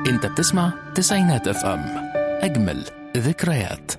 انت بتسمع تسعينات اف ام اجمل ذكريات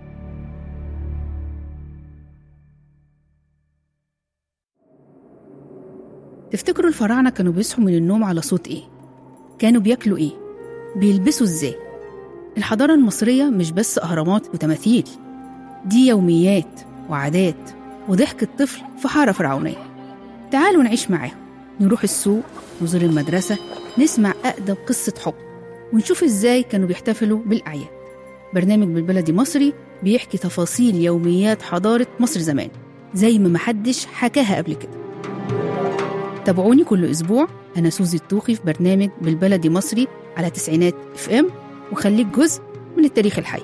تفتكروا الفراعنة كانوا بيصحوا من النوم على صوت إيه؟ كانوا بياكلوا إيه؟ بيلبسوا إزاي؟ الحضارة المصرية مش بس أهرامات وتماثيل دي يوميات وعادات وضحك الطفل في حارة فرعونية تعالوا نعيش معاهم نروح السوق نزور المدرسة نسمع أقدم قصة حب ونشوف إزاي كانوا بيحتفلوا بالأعياد برنامج بالبلدي مصري بيحكي تفاصيل يوميات حضارة مصر زمان زي ما محدش حكاها قبل كده تابعوني كل أسبوع أنا سوزي الطوخي في برنامج بالبلدي مصري على تسعينات اف ام وخليك جزء من التاريخ الحي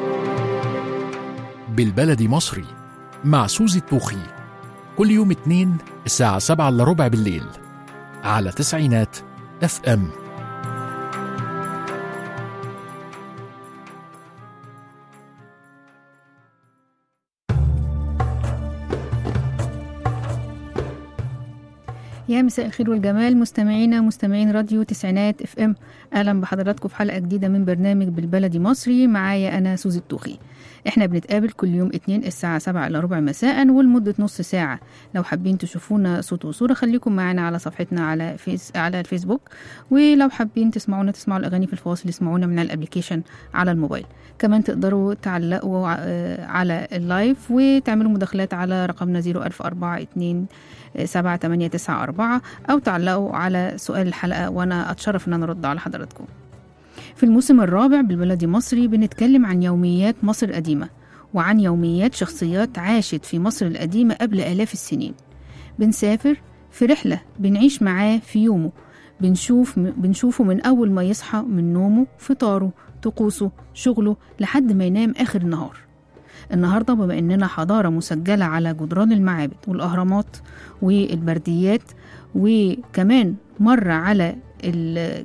بالبلدي مصري مع سوزي الطوخي كل يوم اتنين الساعة سبعة إلا ربع بالليل على تسعينات اف ام يا مساء الخير والجمال مستمعينا مستمعين راديو تسعينات اف ام اهلا بحضراتكم في حلقه جديده من برنامج بالبلدي مصري معايا انا سوزي الطوخي احنا بنتقابل كل يوم اتنين الساعه سبعة الا ربع مساء ولمده نص ساعه لو حابين تشوفونا صوت وصوره خليكم معانا على صفحتنا على فيس على الفيسبوك ولو حابين تسمعونا تسمعوا الاغاني في الفاصل اسمعونا من الابليكيشن على الموبايل كمان تقدروا تعلقوا ع- على اللايف وتعملوا مداخلات على رقمنا 01042 سبعة تمانية تسعة أربعة أو تعلقوا على سؤال الحلقة وأنا أتشرف إن أنا أرد على حضراتكم في الموسم الرابع بالبلدي مصري بنتكلم عن يوميات مصر القديمة وعن يوميات شخصيات عاشت في مصر القديمة قبل آلاف السنين بنسافر في رحلة بنعيش معاه في يومه بنشوف بنشوفه من أول ما يصحى من نومه فطاره طقوسه شغله لحد ما ينام آخر النهار النهاردة بما إننا حضارة مسجلة على جدران المعابد والأهرامات والبرديات وكمان مر على ال-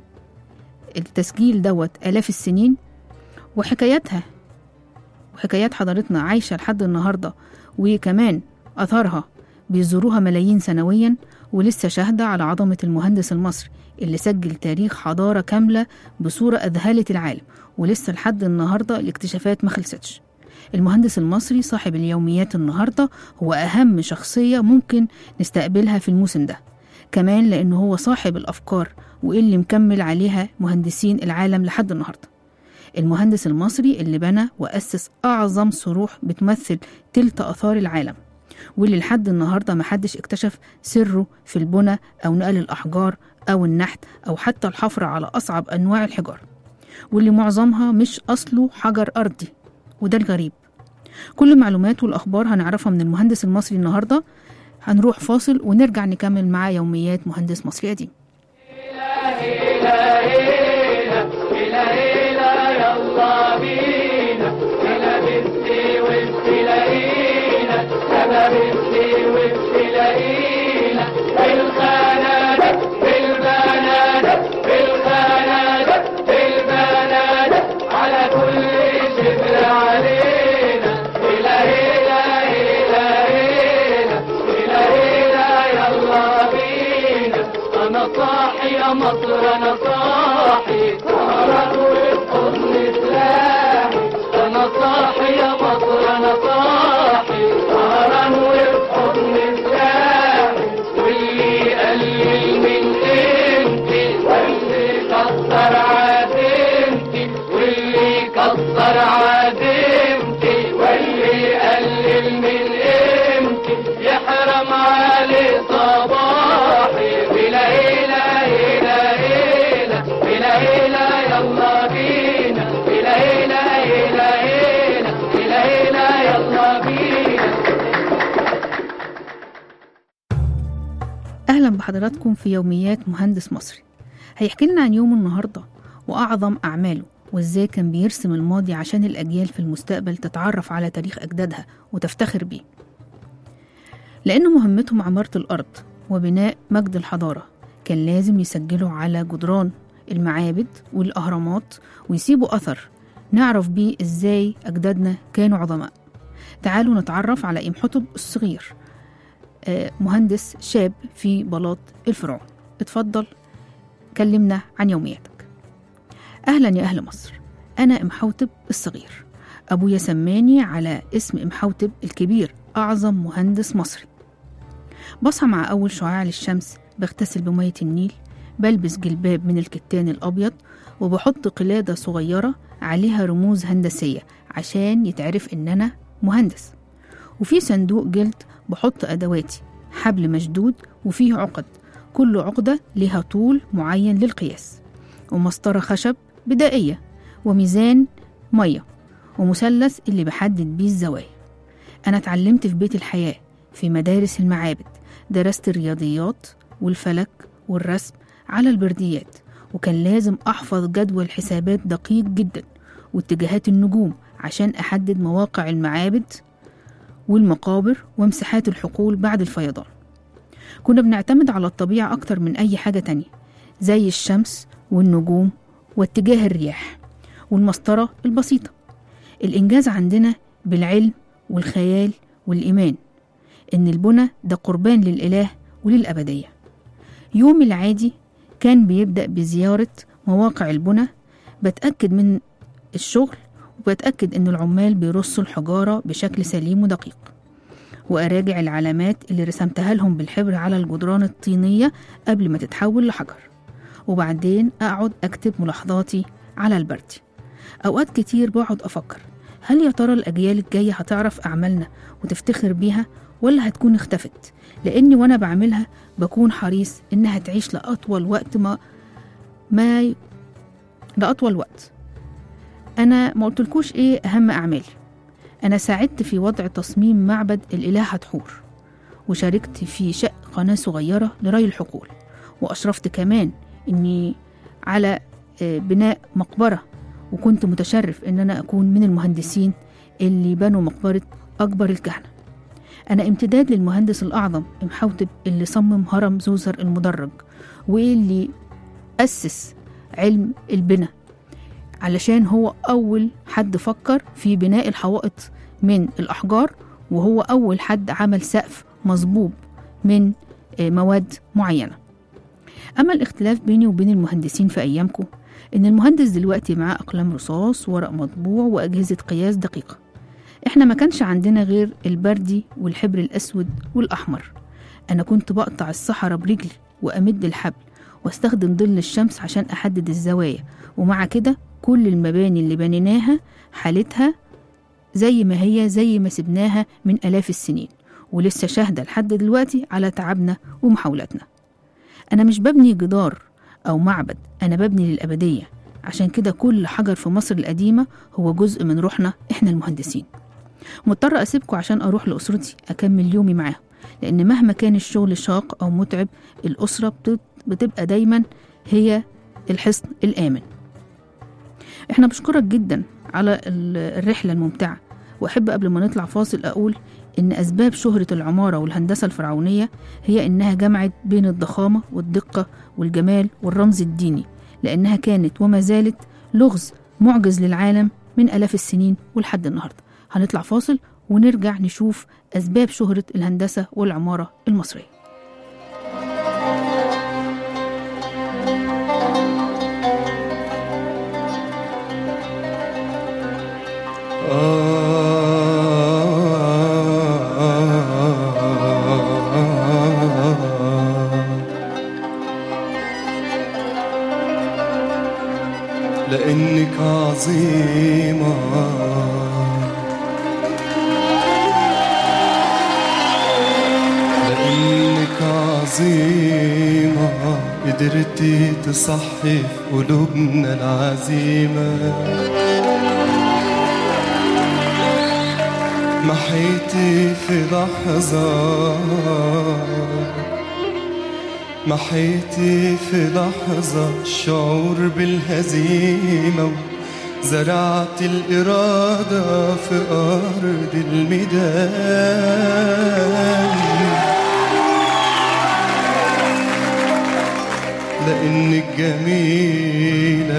التسجيل دوت آلاف السنين وحكاياتها وحكايات حضارتنا عايشة لحد النهاردة وكمان أثارها بيزوروها ملايين سنويا ولسه شاهدة على عظمة المهندس المصري اللي سجل تاريخ حضارة كاملة بصورة أذهلت العالم ولسه لحد النهاردة الاكتشافات ما خلصتش المهندس المصري صاحب اليوميات النهاردة هو أهم شخصية ممكن نستقبلها في الموسم ده كمان لأنه هو صاحب الأفكار واللي مكمل عليها مهندسين العالم لحد النهاردة المهندس المصري اللي بنى وأسس أعظم صروح بتمثل تلت آثار العالم واللي لحد النهاردة محدش اكتشف سره في البنى أو نقل الأحجار أو النحت أو حتى الحفر على أصعب أنواع الحجار واللي معظمها مش أصله حجر أرضي وده الغريب كل المعلومات والأخبار هنعرفها من المهندس المصري النهاردة هنروح فاصل ونرجع نكمل مع يوميات مهندس مصري قديم انا صاحي يا مصر انا صاحي سهران والحضن سلاحي انا صاحي يا مصر انا صاحي سهران والحضن سلاحي واللي يقلل من قيمتي واللي كسر عزيمتي واللي كسر عزيمتي واللي يقلل من قيمتي يحرم عليه صباحي بلا إله إلا إله بلا إله يلا بينا بلا إله إلا إله بلا إله يلا بينا أهلا بحضراتكم في يوميات مهندس مصري هيحكي لنا عن يوم النهاردة وأعظم أعماله وإزاي كان بيرسم الماضي عشان الأجيال في المستقبل تتعرف على تاريخ أجدادها وتفتخر بيه لأن مهمتهم عمارة الأرض وبناء مجد الحضارة كان لازم يسجلوا على جدران المعابد والأهرامات ويسيبوا أثر نعرف بيه إزاي أجدادنا كانوا عظماء تعالوا نتعرف على إمحتب الصغير آه، مهندس شاب في بلاط الفرعون اتفضل كلمنا عن يومياتك أهلا يا أهل مصر أنا إمحوتب الصغير أبويا سماني على اسم إمحوتب الكبير أعظم مهندس مصري بصحى مع أول شعاع للشمس بغتسل بمية النيل بلبس جلباب من الكتان الأبيض وبحط قلادة صغيرة عليها رموز هندسية عشان يتعرف إن أنا مهندس وفي صندوق جلد بحط أدواتي حبل مشدود وفيه عقد كل عقدة لها طول معين للقياس ومسطرة خشب بدائية وميزان مية ومثلث اللي بحدد بيه الزوايا أنا اتعلمت في بيت الحياة في مدارس المعابد درست الرياضيات والفلك والرسم على البرديات وكان لازم أحفظ جدول حسابات دقيق جدا واتجاهات النجوم عشان أحدد مواقع المعابد والمقابر ومساحات الحقول بعد الفيضان كنا بنعتمد على الطبيعة أكتر من أي حاجة تانية زي الشمس والنجوم واتجاه الرياح والمسطرة البسيطة الإنجاز عندنا بالعلم والخيال والإيمان إن البنى ده قربان للإله وللأبدية يوم العادي كان بيبدأ بزيارة مواقع البنى بتأكد من الشغل وبتأكد إن العمال بيرصوا الحجارة بشكل سليم ودقيق وأراجع العلامات اللي رسمتها لهم بالحبر على الجدران الطينية قبل ما تتحول لحجر وبعدين أقعد أكتب ملاحظاتي على البردي أوقات كتير بقعد أفكر هل يا ترى الأجيال الجاية هتعرف أعمالنا وتفتخر بيها ولا هتكون اختفت لأني وأنا بعملها بكون حريص إنها تعيش لأطول وقت ما ما ي- لأطول وقت أنا ما قلتلكوش إيه أهم أعمالي أنا ساعدت في وضع تصميم معبد الإله هتحور وشاركت في شق قناة صغيرة لري الحقول وأشرفت كمان إني على آه، بناء مقبرة وكنت متشرف إن أنا أكون من المهندسين اللي بنوا مقبرة أكبر الكهنة أنا امتداد للمهندس الأعظم إمحوتب اللي صمم هرم زوزر المدرج واللي أسس علم البناء علشان هو أول حد فكر في بناء الحوائط من الأحجار وهو أول حد عمل سقف مصبوب من آه، مواد معينة أما الاختلاف بيني وبين المهندسين في أيامكم إن المهندس دلوقتي معاه أقلام رصاص ورق مطبوع وأجهزة قياس دقيقة إحنا ما كانش عندنا غير البردي والحبر الأسود والأحمر أنا كنت بقطع الصحراء برجلي وأمد الحبل واستخدم ظل الشمس عشان أحدد الزوايا ومع كده كل المباني اللي بنيناها حالتها زي ما هي زي ما سبناها من آلاف السنين ولسه شاهدة لحد دلوقتي على تعبنا ومحاولاتنا أنا مش ببني جدار أو معبد أنا ببني للأبدية عشان كده كل حجر في مصر القديمة هو جزء من روحنا إحنا المهندسين مضطرة أسيبكم عشان أروح لأسرتي أكمل يومي معاهم لأن مهما كان الشغل شاق أو متعب الأسرة بت- بتبقى دايما هي الحصن الآمن احنا بشكرك جدا على ال- الرحلة الممتعة وأحب قبل ما نطلع فاصل أقول إن أسباب شهرة العمارة والهندسة الفرعونية هي إنها جمعت بين الضخامة والدقة والجمال والرمز الديني لأنها كانت وما زالت لغز معجز للعالم من آلاف السنين ولحد النهاردة هنطلع فاصل ونرجع نشوف أسباب شهرة الهندسة والعمارة المصرية لأنك عظيمة لأنك عظيمة قدرتي تصحي في قلوبنا العزيمة محيتي في لحظة محيتي في لحظة الشعور بالهزيمة زرعت الإرادة في أرض الميدان لأنك جميلة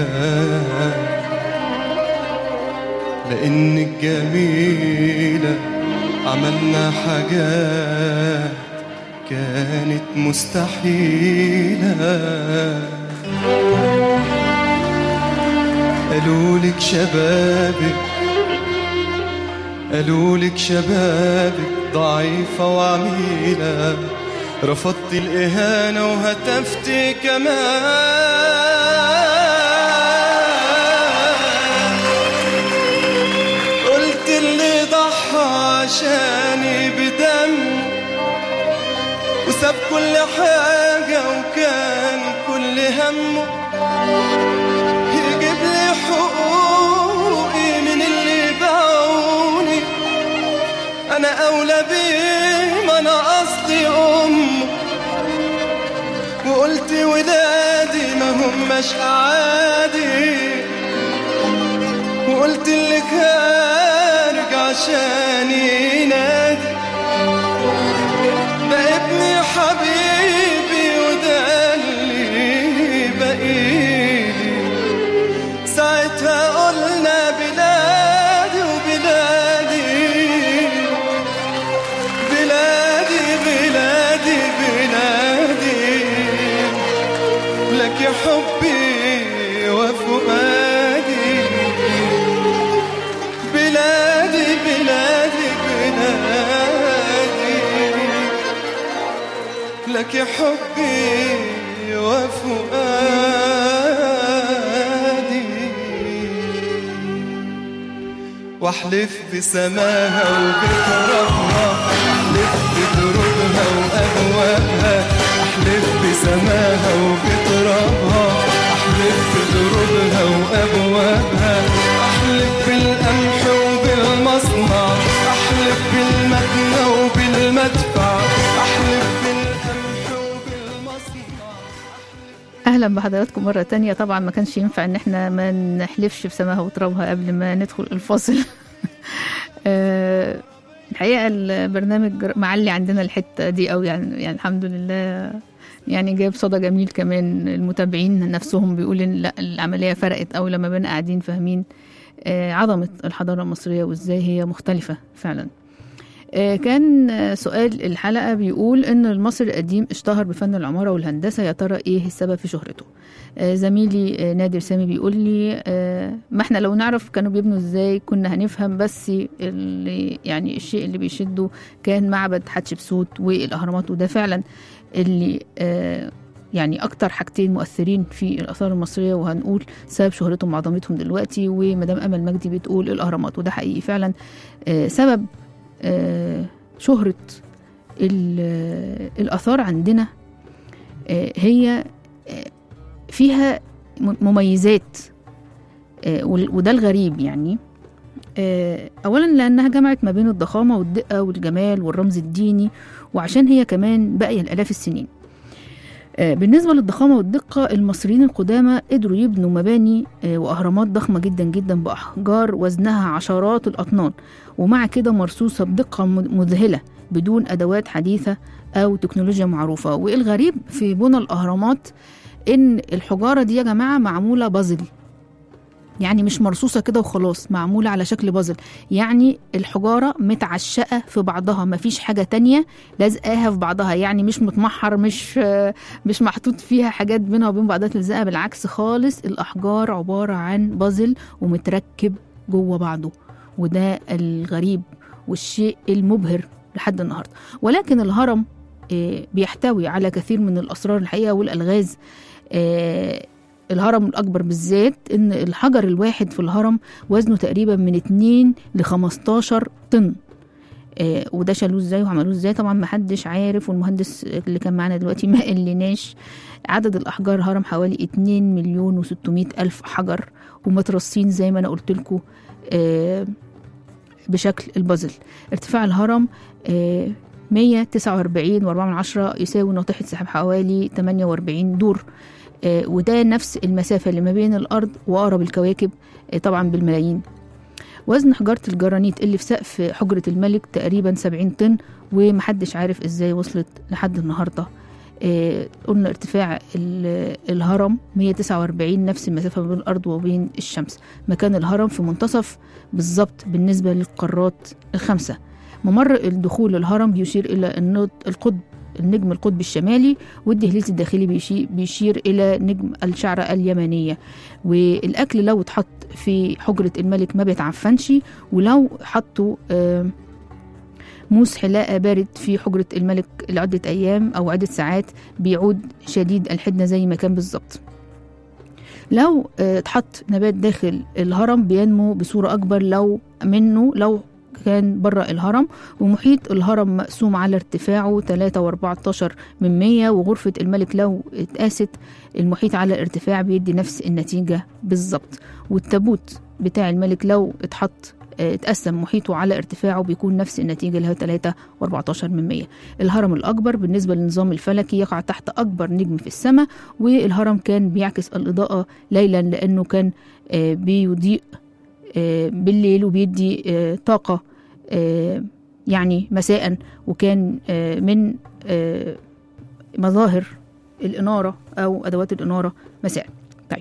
لأنك جميلة عملنا حاجات كانت مستحيلة لك شبابك قالوا لك شبابك ضعيفة وعميلة رفضت الإهانة وهتفت كمان قلت اللي ضحى عشاني بدم وساب كل حاجة وكان كل همه يجيب لي حقوقي من اللي باعوني انا اولى بيه ما انا قصدي امه وقلت ولادي ما هماش عادي وقلت اللي خارج عشان ينادي ده ابني حبيبي وده اللي بقيلي ساعتها قلنا بلادي وبلادي بلادي بلادي بلادي لك يا حبي وفؤادي بلادي بلادي بلادي لك يا حبي وفؤادي واحلف بسماها وبترابها احلف بدروبها وابوابها احلف بسماها وبترابها احلف بدروبها وابوابها احلف بالقمح وبالمصنع احلف بالمبنى وبالمدفع احلف بالقمح وبالمصنع اهلا بحضراتكم مره تانية طبعا ما كانش ينفع ان احنا ما نحلفش بسماها وترابها قبل ما ندخل الفاصل آه، الحقيقه البرنامج معلي عندنا الحته دي قوي يعني يعني الحمد لله يعني جايب صدى جميل كمان المتابعين نفسهم بيقول ان لا العمليه فرقت او لما بقينا قاعدين فاهمين آه، عظمه الحضاره المصريه وازاي هي مختلفه فعلا آه، كان آه، سؤال الحلقة بيقول إن المصري القديم اشتهر بفن العمارة والهندسة يا ترى إيه السبب في شهرته آه، زميلي آه، نادر سامي بيقول لي آه، ما احنا لو نعرف كانوا بيبنوا ازاي كنا هنفهم بس اللي يعني الشيء اللي بيشده كان معبد حتشبسوت والأهرامات وده فعلا اللي آه، يعني أكتر حاجتين مؤثرين في الآثار المصرية وهنقول سبب شهرتهم وعظمتهم دلوقتي ومدام أمل مجدي بتقول الأهرامات وده حقيقي فعلا آه، سبب آه، شهرة ال- آه، الآثار عندنا آه، هي آه، فيها م- مميزات آه، وال- وده الغريب يعني آه، أولا لأنها جمعت ما بين الضخامة والدقة والجمال والرمز الديني وعشان هي كمان باقية لآلاف السنين آه، بالنسبة للضخامة والدقة المصريين القدامى قدروا يبنوا مباني آه، وأهرامات ضخمة جدا جدا بأحجار وزنها عشرات الأطنان ومع كده مرصوصة بدقة م- مذهلة بدون أدوات حديثة أو تكنولوجيا معروفة والغريب في بنى الأهرامات إن الحجارة دي يا جماعة معمولة بازل يعني مش مرصوصة كده وخلاص معمولة على شكل بازل يعني الحجارة متعشقة في بعضها مفيش حاجة تانية لازقاها في بعضها يعني مش متمحر مش مش محطوط فيها حاجات بينها وبين بعضها تلزقها بالعكس خالص الأحجار عبارة عن بازل ومتركب جوه بعضه وده الغريب والشيء المبهر لحد النهارده ولكن الهرم آه، بيحتوي على كثير من الاسرار الحقيقه والالغاز آه، الهرم الاكبر بالذات ان الحجر الواحد في الهرم وزنه تقريبا من 2 ل 15 طن آه، وده شالوه ازاي وعملوه ازاي طبعا محدش عارف والمهندس اللي كان معانا دلوقتي ما قالناش عدد الاحجار هرم حوالي 2 مليون و600 الف حجر ومترصين زي ما انا قلت لكم بشكل البازل ارتفاع الهرم آه، 149 و4 من عشرة يساوي ناطحة سحاب حوالي 48 دور آه، وده نفس المسافة اللي ما بين الأرض وأقرب الكواكب آه، طبعا بالملايين وزن حجارة الجرانيت اللي في سقف حجرة الملك تقريبا 70 طن ومحدش عارف ازاي وصلت لحد النهارده آه، قلنا ارتفاع ال- الهرم 149 نفس المسافة ما بين الأرض وبين الشمس مكان الهرم في منتصف بالظبط بالنسبة للقارات الخمسة ممر الدخول الهرم يشير إلى أن القطب النجم القطب الشمالي والدهليز الداخلي بيشي- بيشير إلى نجم الشعرة اليمنية والأكل لو اتحط في حجرة الملك ما بيتعفنش ولو حطوا آه، موس حلاقة بارد في حجرة الملك لعدة أيام أو عدة ساعات بيعود شديد الحدة زي ما كان بالظبط لو آه، اتحط نبات داخل الهرم بينمو بصورة أكبر لو منه لو كان بره الهرم ومحيط الهرم مقسوم على ارتفاعه 3 و14 من 100 وغرفة الملك لو اتقاست المحيط على ارتفاع بيدي نفس النتيجة بالظبط والتابوت بتاع الملك لو اتحط اه، اتقسم محيطه على ارتفاعه بيكون نفس النتيجة اللي هو 3 و14 من 100 الهرم الأكبر بالنسبة للنظام الفلكي يقع تحت أكبر نجم في السماء والهرم كان بيعكس الإضاءة ليلا لأنه كان آه، بيضيء آه، بالليل وبيدي آه، طاقة آه، يعني مساء وكان آه، من آه، مظاهر الإنارة أو أدوات الإنارة مساء طيب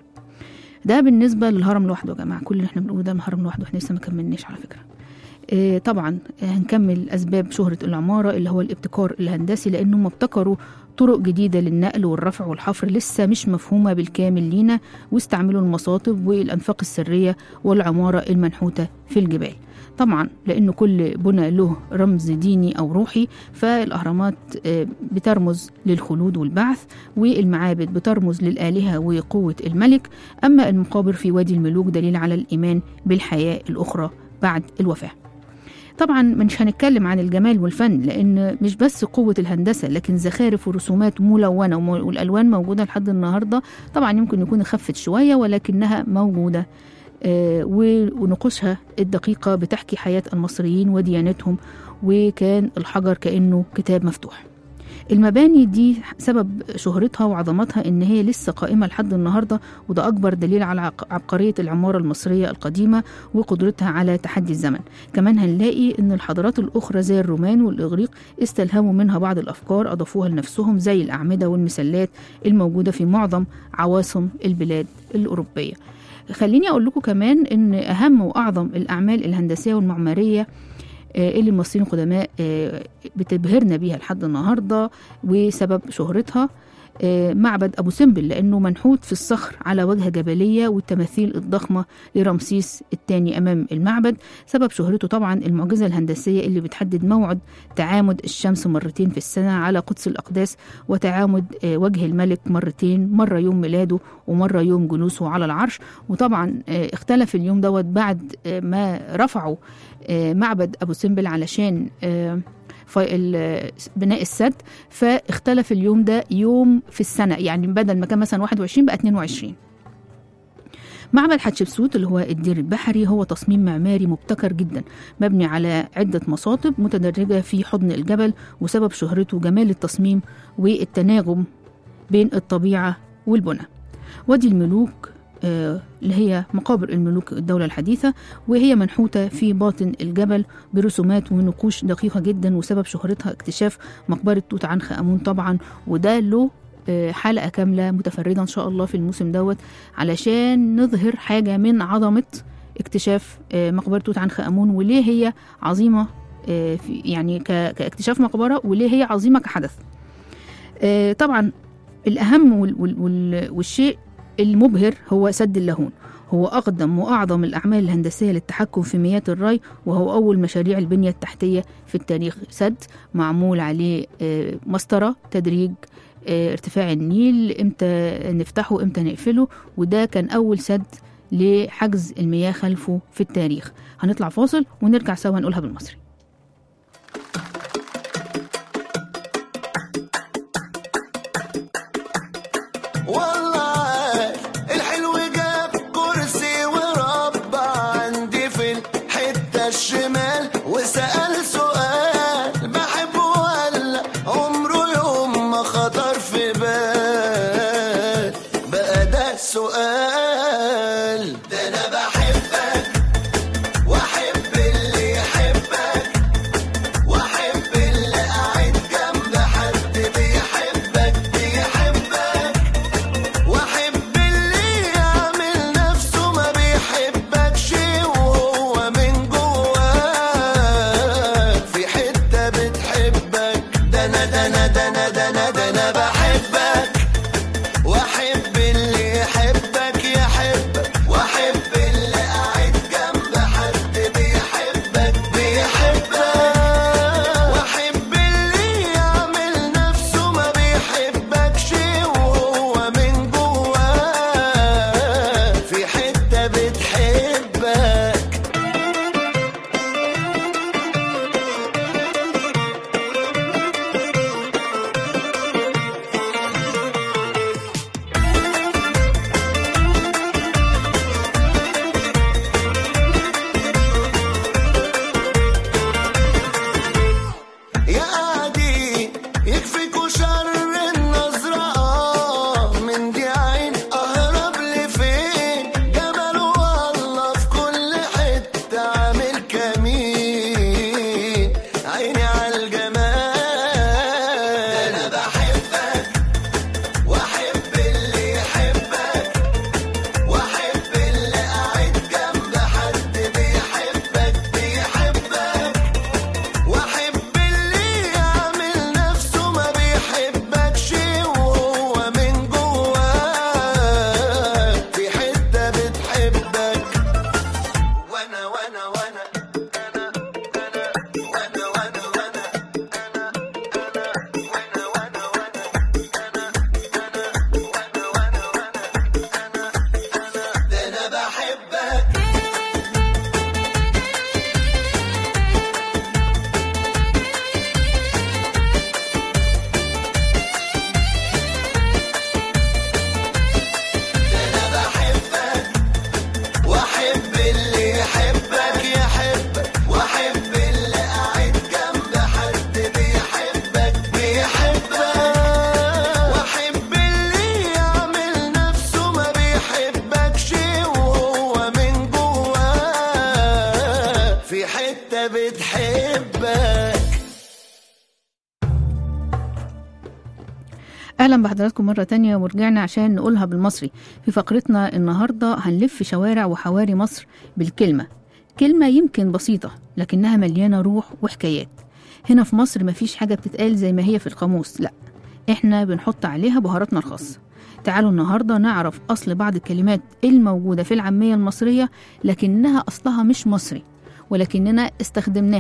ده بالنسبة للهرم لوحده يا جماعة كل اللي احنا بنقوله ده الهرم لوحده احنا لسه ما كملناش على فكرة آه، طبعا آه، هنكمل أسباب شهرة العمارة اللي هو الابتكار الهندسي لأنهم ابتكروا طرق جديدة للنقل والرفع والحفر لسه مش مفهومة بالكامل لينا واستعملوا المصاطب والأنفاق السرية والعمارة المنحوتة في الجبال طبعا لأن كل بنى له رمز ديني أو روحي فالأهرامات آه، بترمز للخلود والبعث والمعابد بترمز للآلهة وقوة الملك أما المقابر في وادي الملوك دليل على الإيمان بالحياة الأخرى بعد الوفاة طبعا مش هنتكلم عن الجمال والفن لان مش بس قوه الهندسه لكن زخارف ورسومات ملونه وم- والالوان موجوده لحد النهارده طبعا يمكن يكون خفت شويه ولكنها موجوده آه، و- ونقوشها الدقيقه بتحكي حياه المصريين وديانتهم وكان الحجر كانه كتاب مفتوح المباني دي سبب شهرتها وعظمتها ان هي لسه قائمه لحد النهارده وده اكبر دليل على عق- عبقريه العماره المصريه القديمه وقدرتها على تحدي الزمن كمان هنلاقي ان الحضارات الاخرى زي الرومان والاغريق استلهموا منها بعض الافكار اضافوها لنفسهم زي الاعمده والمسلات الموجوده في معظم عواصم البلاد الاوروبيه خليني اقول لكم كمان ان اهم واعظم الاعمال الهندسيه والمعماريه آه، اللي المصريين القدماء آه، بتبهرنا بيها لحد النهارده وسبب شهرتها آه، معبد ابو سمبل لانه منحوت في الصخر على وجهه جبليه والتماثيل الضخمه لرمسيس الثاني امام المعبد سبب شهرته طبعا المعجزه الهندسيه اللي بتحدد موعد تعامد الشمس مرتين في السنه على قدس الاقداس وتعامد آه، وجه الملك مرتين مره يوم ميلاده ومره يوم جلوسه على العرش وطبعا آه، اختلف اليوم دوت بعد آه، ما رفعوا آه، معبد ابو سمبل علشان آه، ف- ال- بناء السد فاختلف اليوم ده يوم في السنه يعني بدل ما كان مثلا 21 بقى 22 معبد حتشبسوت اللي هو الدير البحري هو تصميم معماري مبتكر جدا مبني على عدة مصاطب متدرجة في حضن الجبل وسبب شهرته جمال التصميم والتناغم بين الطبيعة والبنى وادي الملوك آه، اللي هي مقابر الملوك الدولة الحديثة وهي منحوتة في باطن الجبل برسومات ونقوش دقيقة جدا وسبب شهرتها اكتشاف مقبرة توت عنخ آمون طبعا وده له آه، حلقة كاملة متفردة إن شاء الله في الموسم دوت علشان نظهر حاجة من عظمة اكتشاف آه، مقبرة توت عنخ آمون وليه هي عظيمة آه، في- يعني ك- كاكتشاف مقبرة وليه هي عظيمة كحدث آه، طبعا الأهم وال- وال- وال- والشيء المبهر هو سد اللاهون هو أقدم وأعظم الأعمال الهندسية للتحكم في مياه الري وهو أول مشاريع البنية التحتية في التاريخ سد معمول عليه آه، مسطرة تدريج آه، ارتفاع النيل امتى نفتحه امتى نقفله وده كان أول سد لحجز المياه خلفه في التاريخ هنطلع فاصل ونرجع سوا نقولها بالمصري والله الحلو جاب كرسي وربع عندي في الحتة الشمال وسأل سؤال بحبه ولا عمره يوم ما خطر في بال بقى ده السؤال ده انا بحبك واحب اللي يحبك واحب اللي قاعد جنب حد بيحبك بيحبك واحب اللي يعمل نفسه ما بيحبكش وهو من جواك في حتة بتحبك ده انا ده انا ده انا أهلا بحضراتكم مرة تانية ورجعنا عشان نقولها بالمصري في فقرتنا النهاردة هنلف شوارع وحواري مصر بالكلمة كلمة يمكن بسيطة لكنها مليانة روح وحكايات هنا في مصر مفيش حاجة بتتقال زي ما هي في القاموس لا احنا بنحط عليها بهاراتنا الخاصة تعالوا النهاردة نعرف أصل بعض الكلمات الموجودة في العامية المصرية لكنها أصلها مش مصري ولكننا استخدمناها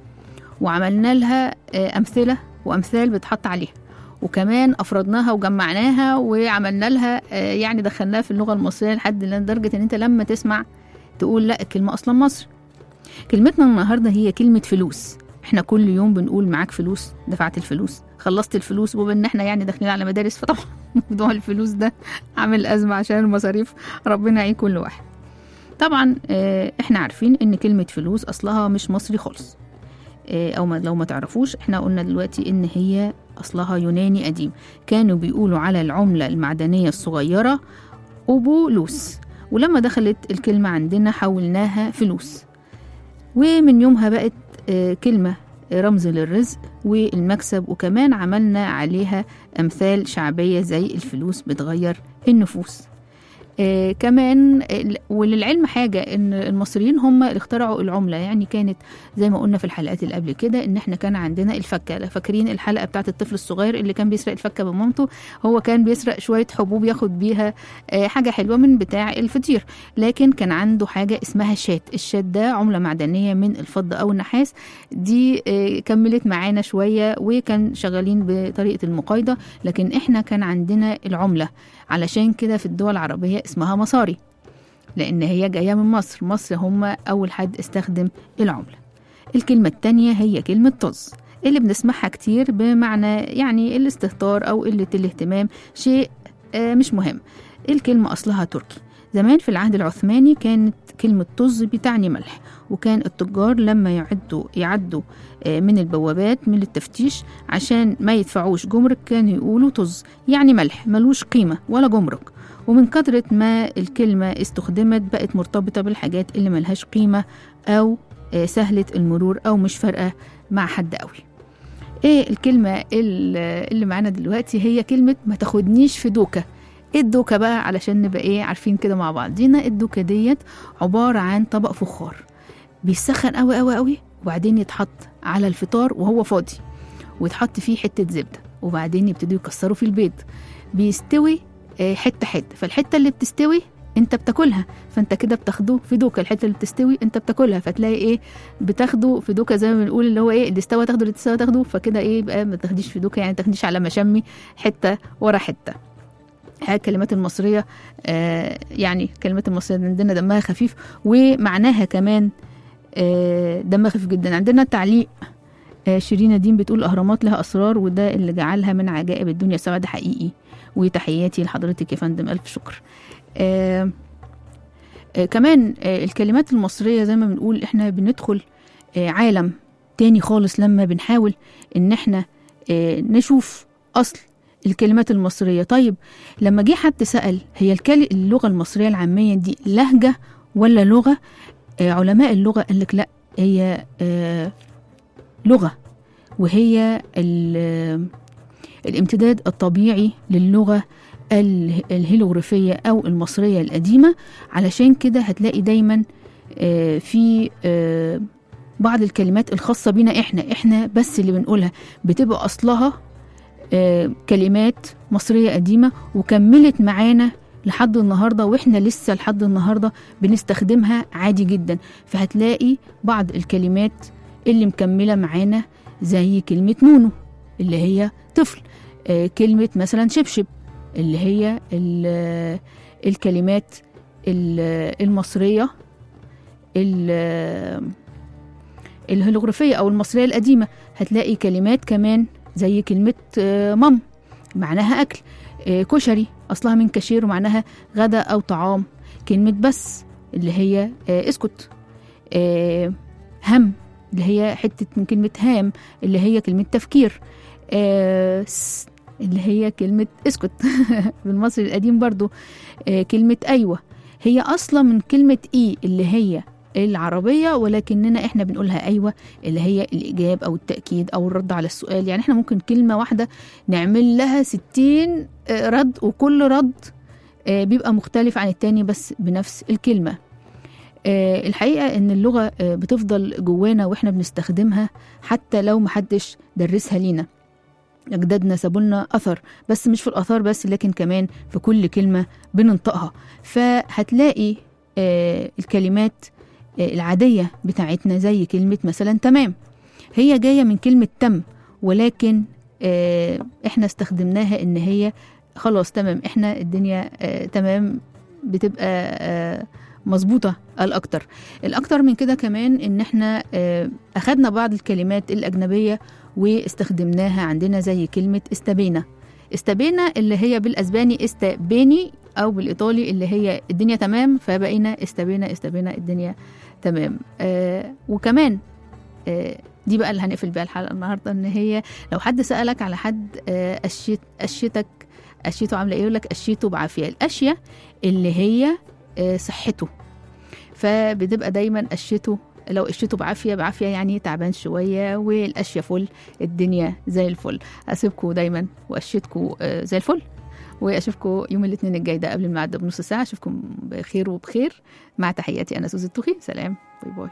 وعملنا لها آه، أمثلة وأمثال بتحط عليها وكمان أفردناها وجمعناها وعملنا لها آه، يعني دخلناها في اللغة المصرية لحد لدرجة إن أنت لما تسمع تقول لا الكلمة أصلا مصر كلمتنا النهاردة هي كلمة فلوس احنا كل يوم بنقول معاك فلوس دفعت الفلوس خلصت الفلوس وبما ان احنا يعني داخلين على مدارس فطبعا موضوع الفلوس ده عامل ازمه عشان المصاريف ربنا يعين كل واحد طبعا آه، احنا عارفين ان كلمه فلوس اصلها مش مصري خالص آه، او ما لو ما تعرفوش احنا قلنا دلوقتي ان هي اصلها يوناني قديم كانوا بيقولوا على العمله المعدنيه الصغيره اوبولوس ولما دخلت الكلمه عندنا حولناها فلوس ومن يومها بقت آه، كلمه رمز للرزق والمكسب وكمان عملنا عليها أمثال شعبية زي الفلوس بتغير النفوس آه كمان ال- وللعلم حاجة ان المصريين هم اللي اخترعوا العملة يعني كانت زي ما قلنا في الحلقات اللي قبل كده ان احنا كان عندنا الفكة لا فاكرين الحلقة بتاعت الطفل الصغير اللي كان بيسرق الفكة بمامته هو كان بيسرق شوية حبوب ياخد بيها آه حاجة حلوة من بتاع الفطير لكن كان عنده حاجة اسمها شات الشات ده عملة معدنية من الفضة او النحاس دي آه، كملت معانا شوية وكان شغالين بطريقة المقايضة لكن احنا كان عندنا العملة علشان كده في الدول العربية اسمها مصاري لأن هي جاية من مصر مصر هم أول حد استخدم العملة الكلمة التانية هي كلمة طز اللي بنسمعها كتير بمعنى يعني الاستهتار أو قلة الاهتمام شيء آه، مش مهم الكلمة أصلها تركي زمان في العهد العثماني كانت كلمة طز بتعني ملح وكان التجار لما يعدوا يعدوا آه، من البوابات من التفتيش عشان ما يدفعوش جمرك كانوا يقولوا طز يعني ملح ملوش قيمة ولا جمرك ومن كثرة ما الكلمة استخدمت بقت مرتبطة بالحاجات اللي ملهاش قيمة أو آه، سهلة المرور أو مش فارقة مع حد قوي ايه الكلمة ال- اللي معانا دلوقتي هي كلمة ما تاخدنيش في دوكة ايه الدوكة بقى علشان نبقى ايه عارفين كده مع بعضينا الدوكة ديت عبارة عن طبق فخار بيسخن قوي قوي قوي وبعدين يتحط على الفطار وهو فاضي ويتحط فيه حتة زبدة وبعدين يبتدوا يكسروا فيه البيض بيستوي آه، حتة حتة فالحتة اللي بتستوي انت بتاكلها فانت كده بتاخده في دوكه الحته اللي بتستوي انت بتاكلها فتلاقي ايه بتاخده في دوكه زي ما بنقول اللي هو ايه اللي استوى تاخده اللي استوى تاخده فكده ايه يبقى ما تاخديش في دوكه يعني ما تاخديش على مشمي حته ورا حته هاي الكلمات المصرية آه يعني الكلمات المصرية عندنا دمها خفيف ومعناها كمان آه دمها خفيف جدا عندنا تعليق آه شيرين دين بتقول الأهرامات لها أسرار وده اللي جعلها من عجائب الدنيا السبعة ده حقيقي وتحياتي لحضرتك يا فندم ألف شكر آه آه كمان آه الكلمات المصرية زي ما بنقول احنا بندخل آه عالم تاني خالص لما بنحاول ان احنا آه نشوف أصل الكلمات المصرية طيب لما جه حد سأل هي الكل... اللغة المصرية العامية دي لهجة ولا لغة آه علماء اللغة قال لك لا هي آه لغة وهي ال- الامتداد الطبيعي للغة ال- الهيروغليفية أو المصرية القديمة علشان كده هتلاقي دايما آه، في آه، بعض الكلمات الخاصة بينا احنا احنا بس اللي بنقولها بتبقى أصلها آه، كلمات مصرية قديمة وكملت معانا لحد النهاردة واحنا لسه لحد النهاردة بنستخدمها عادي جدا فهتلاقي بعض الكلمات اللي مكملة معانا زي كلمة نونو اللي هي طفل آه، كلمة مثلا شبشب اللي هي ال- الكلمات ال- المصرية ال- الهيروغليفية أو المصرية القديمة هتلاقي كلمات كمان زي كلمة آه، مام معناها أكل آه، كشري أصلها من كشير ومعناها غدا أو طعام كلمة بس اللي هي آه، اسكت آه، هم اللي هي حتة من كلمة هام اللي هي كلمة تفكير آه، س- اللي هي كلمة اسكت بالمصري القديم برضو آه، كلمة أيوة هي أصلا من كلمة إي اللي هي العربية ولكننا احنا بنقولها أيوة اللي هي الإجاب أو التأكيد أو الرد على السؤال يعني احنا ممكن كلمة واحدة نعمل لها ستين آه، رد وكل رد آه، بيبقى مختلف عن التاني بس بنفس الكلمة آه، الحقيقة إن اللغة آه، بتفضل جوانا وإحنا بنستخدمها حتى لو محدش درسها لينا أجدادنا سابولنا أثر بس مش في الآثار بس لكن كمان في كل كلمة بننطقها فهتلاقي آه، الكلمات آه، العادية بتاعتنا زي كلمة مثلا تمام هي جاية من كلمة تم ولكن آه، احنا استخدمناها ان هي خلاص تمام احنا الدنيا آه، تمام بتبقى آه، مظبوطة الأكتر الأكتر من كده كمان إن إحنا آه، أخدنا بعض الكلمات الأجنبية واستخدمناها عندنا زي كلمة استبينا استبينا اللي هي بالأسباني استبيني أو بالإيطالي اللي هي الدنيا تمام فبقينا استبينا استبينا الدنيا تمام آه وكمان آه دي بقى اللي هنقفل بيها الحلقة النهاردة إن هي لو حد سألك على حد آه أشيت أشيتك أشيته عاملة إيه يقول لك أشيته بعافية الأشية اللي هي آه صحته فبتبقى دايما أشيته لو قشته بعافية بعافية يعني تعبان شوية والأشياء فل الدنيا زي الفل أسيبكم دايما وأشيتكم آه، زي الفل وأشوفكم يوم الاثنين الجاي ده قبل الميعاد ده بنص ساعة أشوفكم بخير وبخير مع تحياتي أنا سوزي الطوخي سلام باي باي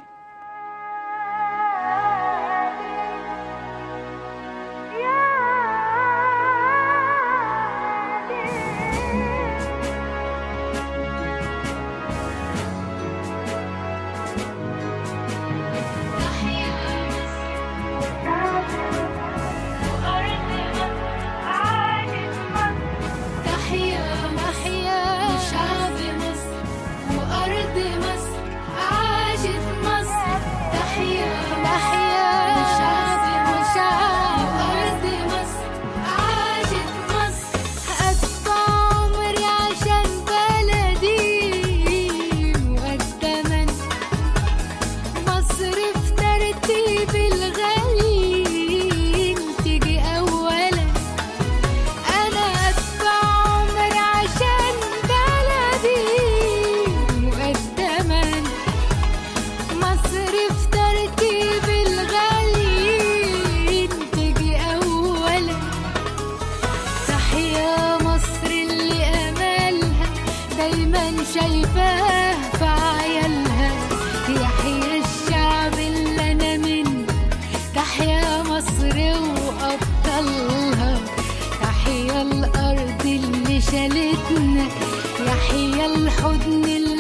تحيا محيا شعب مصر وأرض مصر عاشت مصر تحيا محيا شعب وشعب وأرض مصر عاشت مصر أدفع عمري عشان بلدي مقدما مصر في ترتيب الغالي تيجي أولا أنا أدفع عمر عشان بلدي مقدما مصر في ترتيب الغالي تجي أولا تحيا مصر اللي أملها دايما شايفاه في عيالها يحيى الشعب اللي أنا منه تحيا مصر وأبطالها تحيا الأرض اللي شالتنا يحيا الحضن اللي